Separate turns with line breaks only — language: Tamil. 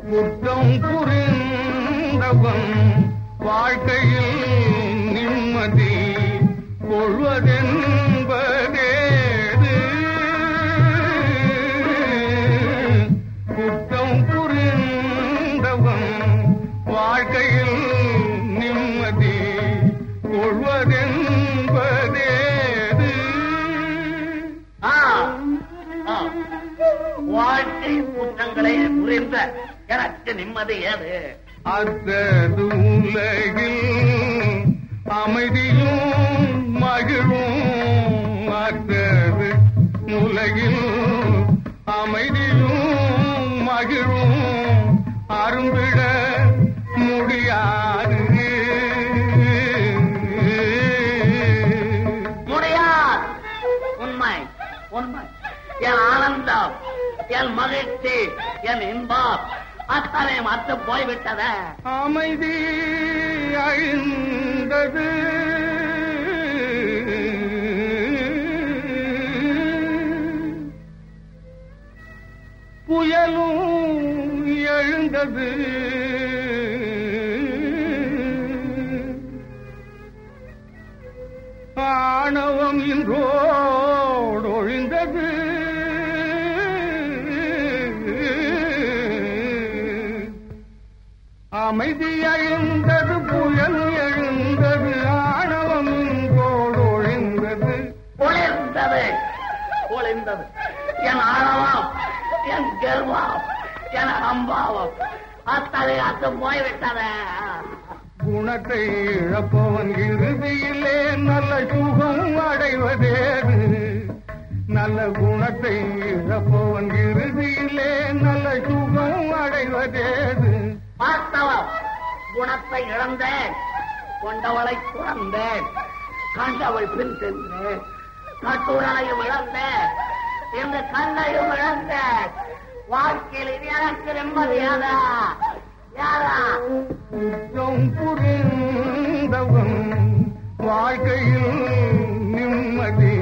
குற்றம் புரிந்தவன் வாழ்க்கையில் நிம்மதி கொள்வதென்பதேது குற்றம் புரிந்தவன் வாழ்க்கையில் நிம்மதி கொள்வதென்பதேது
ஆ, ஆ. வாழ்க்கை குற்றங்களை புரிந்த எனக்கு நிம்மதி ஏது
அத்தது உலகில் அமைதியும் மகிழும் அத்தது உலகில் அமைதியும் மகிழும் அரும்பிட முடியாது
முடியாது உண்மை உண்மை என் ஆனந்தம் என் மகிழ்ச்சி என் இன்பம் அத்தனை மத்து போய்விட்டத
அமைதி அழிந்தது புயலும் எழுந்தது ஆணவம் இன்றோடு ஒழிந்தது அமைதி எழுந்தது புயல் எழுந்தது ஆணவம் இன்றோடு ஒழிந்தது
ஒளிர்ந்தது ஒளிர்ந்தது என் ஆணவம் என் கர்வம் என் அம்பாவம் அத்தனை அத்து போய்விட்டத
குணத்தை இழப்பவன் இறுதியிலே நல்ல சுகம் அடைவதேது நல்ல குணத்தை இழப்பவன் இறுதியிலே நல்ல சுகம் அடைவதேது
பார்த்தவம் குணத்தை இழந்தேன் கொண்டவளை துறந்தேன் கண்டவள் பின் சென்றேன் கட்டுடலையும் இழந்தேன் இந்த கண்ணையும் இழந்தேன் வாழ்க்கையில் இது எனக்கு நிம்மதியாதா யாரா
குற்றம் புரிந்தவன் வாழ்க்கையில் நிம்மதி